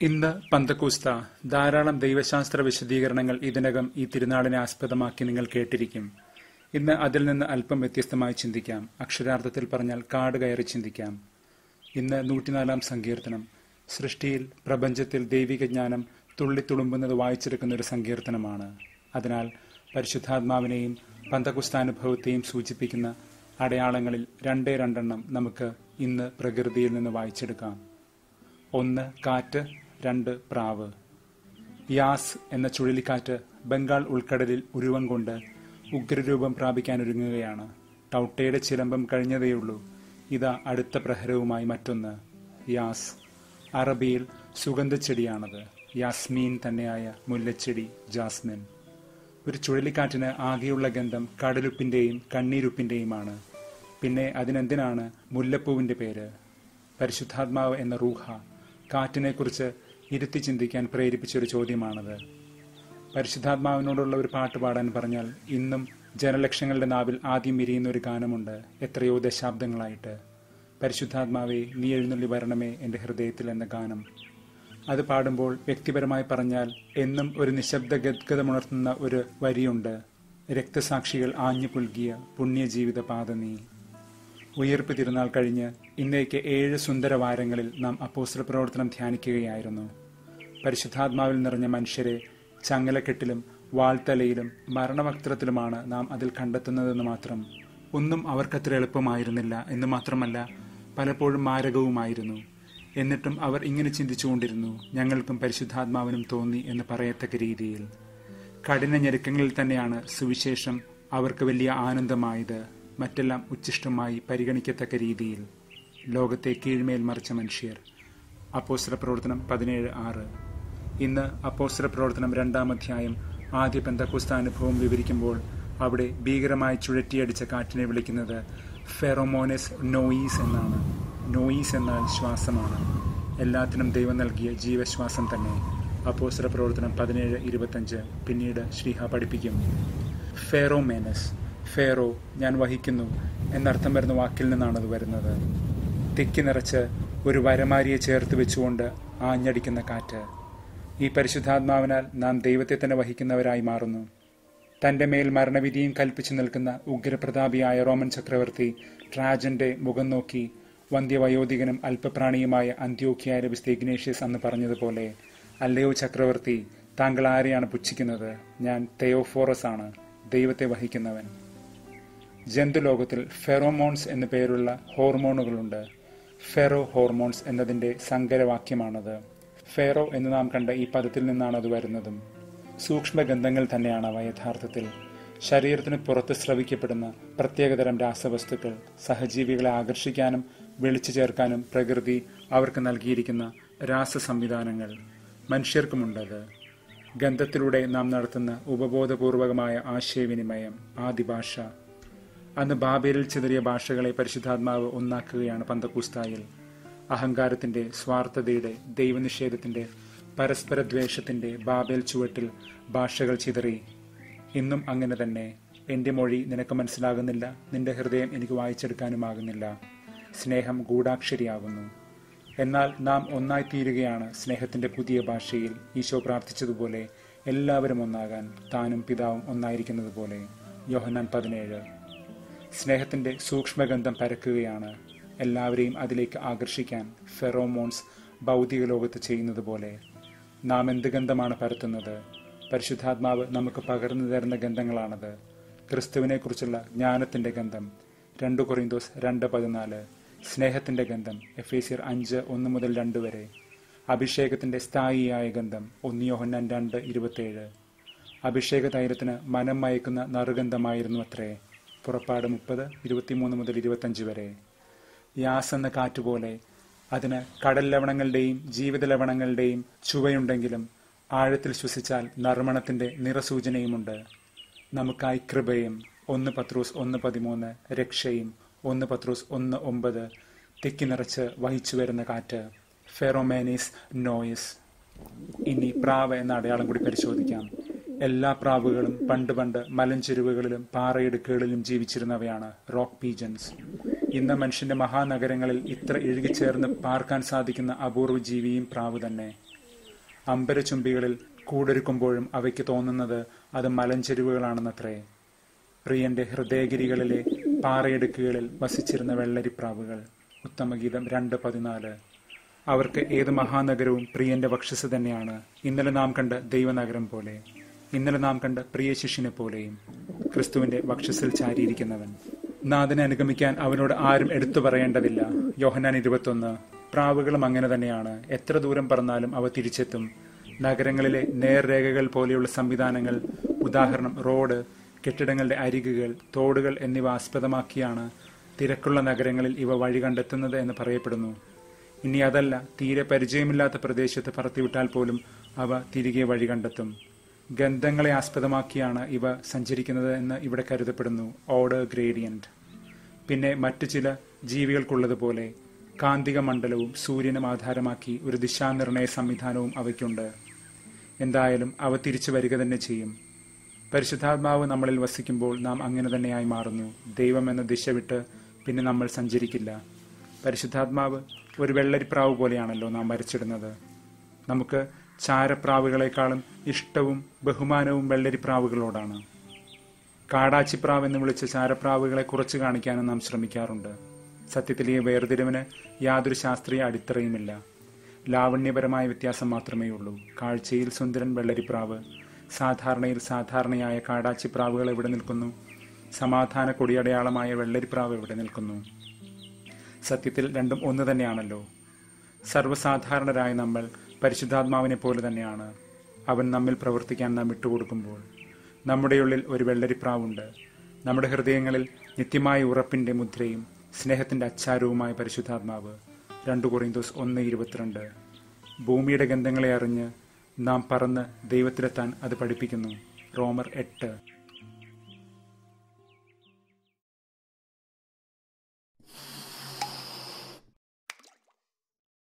ഇന്ന് പന്തക്കൂസ്ത ധാരാളം ദൈവശാസ്ത്ര വിശദീകരണങ്ങൾ ഇതിനകം ഈ തിരുനാളിനെ ആസ്പദമാക്കി നിങ്ങൾ കേട്ടിരിക്കും ഇന്ന് അതിൽ നിന്ന് അല്പം വ്യത്യസ്തമായി ചിന്തിക്കാം അക്ഷരാർത്ഥത്തിൽ പറഞ്ഞാൽ കാട് കയറി ചിന്തിക്കാം ഇന്ന് നൂറ്റിനാലാം സങ്കീർത്തനം സൃഷ്ടിയിൽ പ്രപഞ്ചത്തിൽ ദൈവിക ജ്ഞാനം തുള്ളിത്തുളുമ്പുന്നത് വായിച്ചെടുക്കുന്ന ഒരു സങ്കീർത്തനമാണ് അതിനാൽ പരിശുദ്ധാത്മാവിനെയും പന്തകുസ്താനുഭവത്തെയും സൂചിപ്പിക്കുന്ന അടയാളങ്ങളിൽ രണ്ടേ രണ്ടെണ്ണം നമുക്ക് ഇന്ന് പ്രകൃതിയിൽ നിന്ന് വായിച്ചെടുക്കാം ഒന്ന് കാറ്റ് രണ്ട് പ്രാവ് യാസ് എന്ന ചുഴലിക്കാറ്റ് ബംഗാൾ ഉൾക്കടലിൽ ഉരുവം കൊണ്ട് ഉഗ്രരൂപം പ്രാപിക്കാനൊരുങ്ങുകയാണ് ടൗട്ടയുടെ ചിലമ്പം കഴിഞ്ഞതേയുള്ളൂ ഇതാ അടുത്ത പ്രഹരവുമായി മറ്റൊന്ന് യാസ് അറബിയിൽ സുഗന്ധച്ചെടിയാണത് യാസ്മീൻ തന്നെയായ മുല്ലച്ചെടി ജാസ്മിൻ ഒരു ചുഴലിക്കാറ്റിന് ആകെയുള്ള ഗന്ധം കടലുപ്പിന്റെയും കണ്ണീരുപ്പിന്റെയുമാണ് പിന്നെ അതിനെന്തിനാണ് മുല്ലപ്പൂവിന്റെ പേര് പരിശുദ്ധാത്മാവ് എന്ന റൂഹ കാറ്റിനെക്കുറിച്ച് ഇരുത്തി ചിന്തിക്കാൻ പ്രേരിപ്പിച്ചൊരു ചോദ്യമാണത് പരിശുദ്ധാത്മാവിനോടുള്ള ഒരു പാട്ട് പാടാൻ പറഞ്ഞാൽ ഇന്നും ജനലക്ഷങ്ങളുടെ നാവിൽ ആദ്യം വിരിയുന്ന ഒരു ഗാനമുണ്ട് എത്രയോ ദശാബ്ദങ്ങളായിട്ട് പരിശുദ്ധാത്മാവെ നീ എഴുന്നള്ളി വരണമേ എൻ്റെ ഹൃദയത്തിൽ എന്ന ഗാനം അത് പാടുമ്പോൾ വ്യക്തിപരമായി പറഞ്ഞാൽ എന്നും ഒരു നിശബ്ദ ഗദ്ഗതമുണർത്തുന്ന ഒരു വരിയുണ്ട് രക്തസാക്ഷികൾ ആഞ്ഞു പുൽകിയ പുണ്യജീവിത പാത നീ ഉയർപ്പ് തിരുനാൾ കഴിഞ്ഞ് ഇന്നേക്ക് ഏഴ് സുന്ദര വാരങ്ങളിൽ നാം അപ്പോസ്റ്റൽ പ്രവർത്തനം ധ്യാനിക്കുകയായിരുന്നു പരിശുദ്ധാത്മാവിൽ നിറഞ്ഞ മനുഷ്യരെ ചങ്ങലക്കെട്ടിലും വാൾത്തലയിലും മരണവക്ത്രത്തിലുമാണ് നാം അതിൽ കണ്ടെത്തുന്നതെന്ന് മാത്രം ഒന്നും അവർക്കത്ര എളുപ്പമായിരുന്നില്ല എന്ന് മാത്രമല്ല പലപ്പോഴും മാരകവുമായിരുന്നു എന്നിട്ടും അവർ ഇങ്ങനെ ചിന്തിച്ചുകൊണ്ടിരുന്നു ഞങ്ങൾക്കും പരിശുദ്ധാത്മാവിനും തോന്നി എന്ന് പറയത്തക്ക രീതിയിൽ കഠിന ഞെരുക്കങ്ങളിൽ തന്നെയാണ് സുവിശേഷം അവർക്ക് വലിയ ആനന്ദമായത് മറ്റെല്ലാം ഉച്ഛിഷ്ടമായി പരിഗണിക്കത്തക്ക രീതിയിൽ ലോകത്തെ കീഴ്മേൽ മറിച്ച മനുഷ്യർ അപ്പോസ്തല പ്രവർത്തനം പതിനേഴ് ആറ് ഇന്ന് അപ്പോസ്തല പ്രവർത്തനം രണ്ടാം അധ്യായം ആദ്യ പെന്തക്കുസ്ത അനുഭവം വിവരിക്കുമ്പോൾ അവിടെ ഭീകരമായി ചുഴറ്റിയടിച്ച കാറ്റിനെ വിളിക്കുന്നത് ഫെറോമോനസ് നോയീസ് എന്നാണ് നോയീസ് എന്നാൽ ശ്വാസമാണ് എല്ലാത്തിനും ദൈവം നൽകിയ ജീവശ്വാസം തന്നെ അപ്പോസ്തല പ്രവർത്തനം പതിനേഴ് ഇരുപത്തഞ്ച് പിന്നീട് ശ്രീഹ പഠിപ്പിക്കും ഫെറോമേനസ് ഫേറോ ഞാൻ വഹിക്കുന്നു എന്നർത്ഥം വരുന്ന വാക്കിൽ നിന്നാണ് അത് വരുന്നത് തിക്കി നിറച്ച് ഒരു വരമാരിയെ ചേർത്ത് വെച്ചുകൊണ്ട് ആഞ്ഞടിക്കുന്ന കാറ്റ് ഈ പരിശുദ്ധാത്മാവിനാൽ നാം ദൈവത്തെ തന്നെ വഹിക്കുന്നവരായി മാറുന്നു തന്റെ മേൽ മരണവിധിയും കൽപ്പിച്ചു നിൽക്കുന്ന ഉഗ്രപ്രതാപിയായ റോമൻ ചക്രവർത്തി ട്രാജന്റെ മുഖം നോക്കി വന്ധ്യവയോധികനും അല്പപ്രാണിയുമായ അന്ത്യോക്കിയായ ഇഗ്നേഷ്യസ് അന്ന് പറഞ്ഞതുപോലെ അല്ലയോ ചക്രവർത്തി താങ്കൾ ആരെയാണ് പുച്ഛിക്കുന്നത് ഞാൻ തെയോഫോറസ് ആണ് ദൈവത്തെ വഹിക്കുന്നവൻ ജന്തുലോകത്തിൽ ഫെറോമോൺസ് എന്നു പേരുള്ള ഹോർമോണുകളുണ്ട് ഫെറോ ഹോർമോൺസ് എന്നതിന്റെ സങ്കരവാക്യമാണത് ഫെറോ എന്ന് നാം കണ്ട ഈ പദത്തിൽ നിന്നാണ് അത് വരുന്നതും സൂക്ഷ്മഗന്ധങ്ങൾ തന്നെയാണ് അവ യഥാർത്ഥത്തിൽ ശരീരത്തിന് പുറത്ത് സ്രവിക്കപ്പെടുന്ന പ്രത്യേകതരം രാസവസ്തുക്കൾ സഹജീവികളെ ആകർഷിക്കാനും വിളിച്ചു ചേർക്കാനും പ്രകൃതി അവർക്ക് നൽകിയിരിക്കുന്ന രാസ സംവിധാനങ്ങൾ മനുഷ്യർക്കുമുണ്ടത് ഗന്ധത്തിലൂടെ നാം നടത്തുന്ന ഉപബോധപൂർവകമായ ആശയവിനിമയം ആദിഭാഷ അന്ന് ബാബേലിൽ ചിതറിയ ഭാഷകളെ പരിശുദ്ധാത്മാവ് ഒന്നാക്കുകയാണ് പന്തക്കൂസ്തായിൽ അഹങ്കാരത്തിന്റെ സ്വാർത്ഥതയുടെ ദൈവനിഷേധത്തിന്റെ പരസ്പര ദ്വേഷത്തിന്റെ ബാബേൽ ചുവട്ടിൽ ഭാഷകൾ ചിതറി ഇന്നും അങ്ങനെ തന്നെ എന്റെ മൊഴി നിനക്ക് മനസ്സിലാകുന്നില്ല നിന്റെ ഹൃദയം എനിക്ക് വായിച്ചെടുക്കാനുമാകുന്നില്ല സ്നേഹം ഗൂഢാക്ഷരിയാകുന്നു എന്നാൽ നാം ഒന്നായി തീരുകയാണ് സ്നേഹത്തിന്റെ പുതിയ ഭാഷയിൽ ഈശോ പ്രാർത്ഥിച്ചതുപോലെ എല്ലാവരും ഒന്നാകാൻ താനും പിതാവും ഒന്നായിരിക്കുന്നത് പോലെ യോഹന്നാൻ പതിനേഴ് സ്നേഹത്തിന്റെ സൂക്ഷ്മഗന്ധം പരക്കുകയാണ് എല്ലാവരെയും അതിലേക്ക് ആകർഷിക്കാൻ ഫെറോമോൺസ് ഭൗതിക ലോകത്ത് ചെയ്യുന്നത് പോലെ നാം എന്ത് ഗന്ധമാണ് പരത്തുന്നത് പരിശുദ്ധാത്മാവ് നമുക്ക് പകർന്നു തരുന്ന ഗന്ധങ്ങളാണത് ക്രിസ്തുവിനെ കുറിച്ചുള്ള ജ്ഞാനത്തിന്റെ ഗന്ധം രണ്ടു കൊറിന്തോസ് രണ്ട് പതിനാല് സ്നേഹത്തിന്റെ ഗന്ധം എഫേസിയർ അഞ്ച് ഒന്ന് മുതൽ രണ്ട് വരെ അഭിഷേകത്തിന്റെ സ്ഥായിയായ ഗന്ധം ഒന്നിയോഹന്നാൻ രണ്ട് ഇരുപത്തിയേഴ് അഭിഷേക തൈലത്തിന് മനം മയക്കുന്ന നറുഗന്ധമായിരുന്നു അത്രേ പുറപ്പാട് മുപ്പത് ഇരുപത്തിമൂന്ന് മുതൽ ഇരുപത്തഞ്ച് വരെ യാസ് എന്ന കാറ്റുപോലെ അതിന് കടൽ ലവണങ്ങളുടെയും ജീവിത ലവണങ്ങളുടെയും ചുവയുണ്ടെങ്കിലും ആഴത്തിൽ ശ്വസിച്ചാൽ നർമ്മണത്തിന്റെ നിറസൂചനയുമുണ്ട് നമുക്കായി കൃപയും ഒന്ന് പത്രൂസ് ഒന്ന് പതിമൂന്ന് രക്ഷയും ഒന്ന് പത്രൂസ് ഒന്ന് ഒമ്പത് തിക്കി നിറച്ച് വഹിച്ചു വരുന്ന കാറ്റ് ഫെറോമേനീസ് നോയിസ് ഇനി പ്രാവ് എന്ന അടയാളം കൂടി പരിശോധിക്കാം എല്ലാ പ്രാവുകളും പണ്ട് പണ്ട് മലഞ്ചെരുവുകളിലും പാറയിടുക്കുകളിലും ജീവിച്ചിരുന്നവയാണ് റോക്ക് പീജൻസ് ഇന്ന് മനുഷ്യന്റെ മഹാനഗരങ്ങളിൽ ഇത്ര ഇഴുകിച്ചേർന്ന് പാർക്കാൻ സാധിക്കുന്ന അപൂർവ ജീവിയും പ്രാവ് തന്നെ അമ്പരചുംബികളിൽ കൂടൊരുക്കുമ്പോഴും അവയ്ക്ക് തോന്നുന്നത് അത് മലഞ്ചെരുവുകളാണെന്നത്രേ പ്രിയന്റെ ഹൃദയഗിരികളിലെ പാറയിടുക്കുകളിൽ വസിച്ചിരുന്ന വെള്ളരിപ്രാവുകൾ ഉത്തമഗീതം രണ്ട് പതിനാല് അവർക്ക് ഏത് മഹാനഗരവും പ്രിയന്റെ വക്ഷസ് തന്നെയാണ് ഇന്നലെ നാം കണ്ട ദൈവനഗരം പോലെ ഇന്നലെ നാം കണ്ട പ്രിയ ശിഷ്യനെ പോലെയും ക്രിസ്തുവിന്റെ വക്ഷസിൽ ചാരിയിരിക്കുന്നവൻ നാഥനെ അനുഗമിക്കാൻ അവനോട് ആരും എടുത്തു പറയേണ്ടതില്ല യോഹനാൻ ഇരുപത്തൊന്ന് പ്രാവുകളും അങ്ങനെ തന്നെയാണ് എത്ര ദൂരം പറന്നാലും അവ തിരിച്ചെത്തും നഗരങ്ങളിലെ നേർരേഖകൾ പോലെയുള്ള സംവിധാനങ്ങൾ ഉദാഹരണം റോഡ് കെട്ടിടങ്ങളുടെ അരികുകൾ തോടുകൾ എന്നിവ ആസ്പദമാക്കിയാണ് തിരക്കുള്ള നഗരങ്ങളിൽ ഇവ വഴി കണ്ടെത്തുന്നത് എന്ന് പറയപ്പെടുന്നു ഇനി അതല്ല തീരെ പരിചയമില്ലാത്ത പ്രദേശത്ത് പറത്തിവിട്ടാൽ പോലും അവ തിരികെ വഴി കണ്ടെത്തും ഗന്ധങ്ങളെ ആസ്പദമാക്കിയാണ് ഇവ സഞ്ചരിക്കുന്നത് എന്ന് ഇവിടെ കരുതപ്പെടുന്നു ഓർഡർ ഗ്രേഡിയന്റ് പിന്നെ മറ്റു ചില ജീവികൾക്കുള്ളതുപോലെ കാന്തിക മണ്ഡലവും സൂര്യനും ആധാരമാക്കി ഒരു ദിശാനിർണയ സംവിധാനവും അവയ്ക്കുണ്ട് എന്തായാലും അവ തിരിച്ചു വരിക തന്നെ ചെയ്യും പരിശുദ്ധാത്മാവ് നമ്മളിൽ വസിക്കുമ്പോൾ നാം അങ്ങനെ തന്നെയായി മാറുന്നു ദൈവം എന്ന ദിശ വിട്ട് പിന്നെ നമ്മൾ സഞ്ചരിക്കില്ല പരിശുദ്ധാത്മാവ് ഒരു വെള്ളരിപ്രാവ് പോലെയാണല്ലോ നാം വരച്ചിടുന്നത് നമുക്ക് ചാരപ്രാവുകളെക്കാളും ഇഷ്ടവും ബഹുമാനവും വെള്ളരിപ്രാവുകളോടാണ് കാടാച്ചിപ്രാവ് എന്ന് വിളിച്ച ചാരപ്രാവുകളെ കുറച്ച് കാണിക്കാനും നാം ശ്രമിക്കാറുണ്ട് സത്യത്തിൽ ഈ വേർതിരിവിന് യാതൊരു ശാസ്ത്രീയ അടിത്തറയുമില്ല ലാവണ്യപരമായ വ്യത്യാസം മാത്രമേ ഉള്ളൂ കാഴ്ചയിൽ സുന്ദരൻ വെള്ളരിപ്രാവ് സാധാരണയിൽ സാധാരണയായ കാടാച്ചിപ്രാവുകൾ എവിടെ നിൽക്കുന്നു സമാധാന കൊടിയടയാളമായ വെള്ളരിപ്രാവ് എവിടെ നിൽക്കുന്നു സത്യത്തിൽ രണ്ടും ഒന്ന് തന്നെയാണല്ലോ സർവ്വസാധാരണരായ നമ്മൾ പരിശുദ്ധാത്മാവിനെ പോലെ തന്നെയാണ് അവൻ നമ്മിൽ പ്രവർത്തിക്കാൻ നാം വിട്ടുകൊടുക്കുമ്പോൾ നമ്മുടെ ഉള്ളിൽ ഒരു വെള്ളരിപ്രാവുണ്ട് നമ്മുടെ ഹൃദയങ്ങളിൽ നിത്യമായ ഉറപ്പിന്റെ മുദ്രയും സ്നേഹത്തിന്റെ അച്ചാരവുമായ പരിശുദ്ധാത്മാവ് രണ്ടു കൊറിന്തോസ് ഒന്ന് ഇരുപത്തിരണ്ട് ഭൂമിയുടെ ഗന്ധങ്ങളെ അറിഞ്ഞ് നാം പറന്ന് ദൈവത്തിലെത്താൻ അത് പഠിപ്പിക്കുന്നു റോമർ എട്ട്